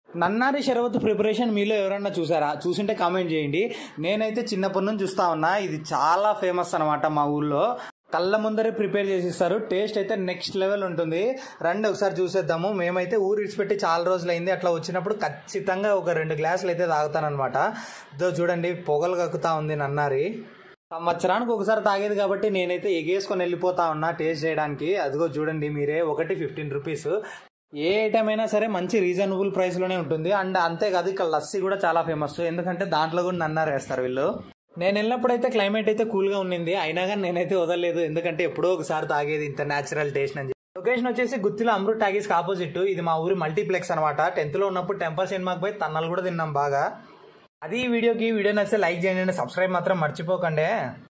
నన్నారి sharbat preparation మీలో ఎవరన్నా చూసారా చూసింటే కామెంట్ చేయండి నేనైతే చిన్నప్పటి నుంచి చూస్తా ఉన్నా ఇది చాలా ఫేమస్ అనమాట మా ఊళ్ళో కళ్ళ ముందరే ప్రిపేర్ చేసి ఇస్తారు టేస్ట్ అయితే నెక్స్ట్ లెవెల్ ఉంటుంది రండి ఒకసారి చూసేద్దాము మేమైతే ఊరు ఇడిచిపెట్టి చాలా రోజులైంది అట్లా వచ్చినప్పుడు ఖచ్చితంగా ఒక రెండు గ్లాసులు అయితే తాగుతానమాట ఇదో చూడండి పొగలు కక్కుతా ఉంది నన్నారి సంవత్సరానికి ఒకసారి తాగేది కాబట్టి నేనైతే ఎగేసుకొని వెళ్ళిపోతా ఉన్నా టేస్ట్ చేయడానికి అదిగో చూడండి మీరే ఒకటి ఫిఫ్టీన్ రూపీస్ ఏ ఐటమ్ అయినా సరే మంచి రీజనబుల్ ప్రైస్లోనే ఉంటుంది అండ్ అంతేకాదు ఇక్కడ లస్సీ కూడా చాలా ఫేమస్ ఎందుకంటే దాంట్లో కూడా నన్నారు వేస్తారు వీళ్ళు నేను వెళ్ళినప్పుడైతే క్లైమేట్ అయితే కూల్గా ఉండింది అయినా కానీ నేనైతే వదలలేదు ఎందుకంటే ఎప్పుడో ఒకసారి తాగేది ఇంత న్యాచురల్ టేస్ట్ అని చెప్పి. లొకేషన్ వచ్చేసి గుత్తిలో అమృత్ టాకీస్కి ఆపోజిట్ ఇది మా ఊరి మల్టీప్లెక్స్ అనమాట టెన్త్లో ఉన్నప్పుడు టెంపర్ సినిమాకి పోయి తన్నలు కూడా తిన్నాం బాగా అది ఈ వీడియోకి వీడియో నచ్చితే లైక్ చేయండి సబ్స్క్రైబ్ మాత్రం మర్చిపోకండి